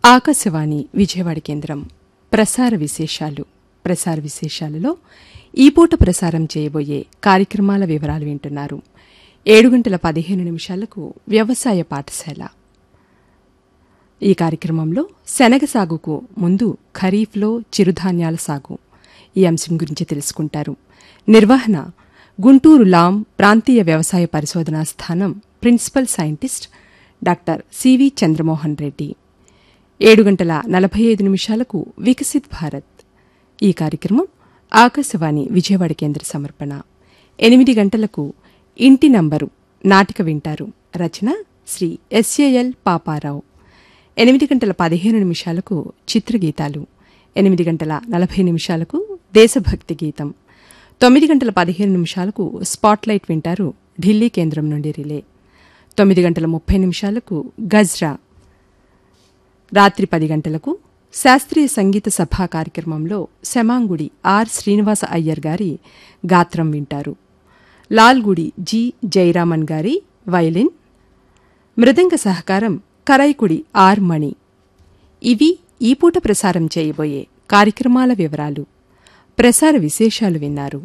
ఆకాశవాణి విజయవాడ కేంద్రం ప్రసార విశేషాలు ప్రసార విశేషాలలో ఈ పూట ప్రసారం చేయబోయే కార్యక్రమాల వివరాలు వింటున్నారు ఏడు గంటల పదిహేను నిమిషాలకు వ్యవసాయ పాఠశాల ఈ కార్యక్రమంలో శనగ సాగుకు ముందు ఖరీఫ్లో చిరుధాన్యాల సాగు ఈ అంశం గురించి తెలుసుకుంటారు నిర్వహణ గుంటూరు లాం ప్రాంతీయ వ్యవసాయ పరిశోధనా స్థానం principal scientist doctor CV Chandramohan Reddy ఏడు గంటల నలభై ఐదు నిమిషాలకు వికసిత్ భారత్ ఈ కార్యక్రమం ఆకాశవాణి విజయవాడ కేంద్ర సమర్పణ ఎనిమిది గంటలకు ఇంటి నంబరు నాటిక వింటారు రచన శ్రీ ఎస్ఏఎల్ పాపారావు ఎనిమిది గంటల పదిహేను నిమిషాలకు చిత్రగీతాలు ఎనిమిది గంటల నలభై నిమిషాలకు దేశభక్తి గీతం తొమ్మిది గంటల పదిహేను నిమిషాలకు స్పాట్లైట్ వింటారు ఢిల్లీ కేంద్రం నుండి రిలే తొమ్మిది గంటల ముప్పై నిమిషాలకు గజ్రా రాత్రి పది గంటలకు శాస్త్రీయ సంగీత సభా కార్యక్రమంలో శమాంగుడి ఆర్ శ్రీనివాస అయ్యర్ గారి గాత్రం వింటారు లాల్గుడి జి జయరామన్ గారి వైలిన్ మృదంగ సహకారం కరైకుడి ఆర్ మణి ఇవి ఈ పూట ప్రసారం చేయబోయే కార్యక్రమాల వివరాలు ప్రసార విశేషాలు విన్నారు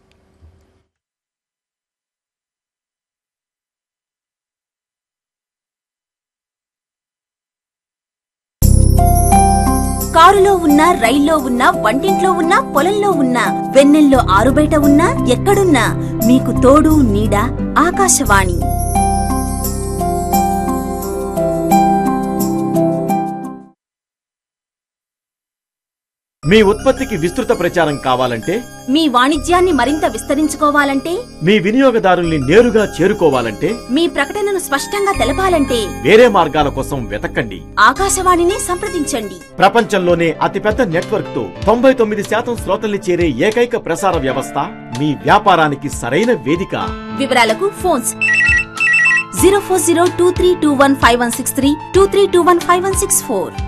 కారులో ఉన్నా రైల్లో ఉన్నా వంటింట్లో ఉన్నా పొలంలో ఉన్నా వెన్నెల్లో ఆరుబయట ఉన్నా ఎక్కడున్నా మీకు తోడు నీడ ఆకాశవాణి మీ ఉత్పత్తికి విస్తృత ప్రచారం కావాలంటే మీ వాణిజ్యాన్ని మరింత విస్తరించుకోవాలంటే మీ వినియోగదారుల్ని నేరుగా చేరుకోవాలంటే మీ ప్రకటనను స్పష్టంగా తెలపాలంటే వేరే మార్గాల కోసం వెతకండి ఆకాశవాణినే సంప్రదించండి ప్రపంచంలోనే అతిపెద్ద నెట్వర్క్ తో తొంభై తొమ్మిది శాతం శ్రోతల్ని చేరే ఏకైక ప్రసార వ్యవస్థ మీ వ్యాపారానికి సరైన వేదిక వివరాలకు phones zero four zero two three two one five one six three two three two one five one six four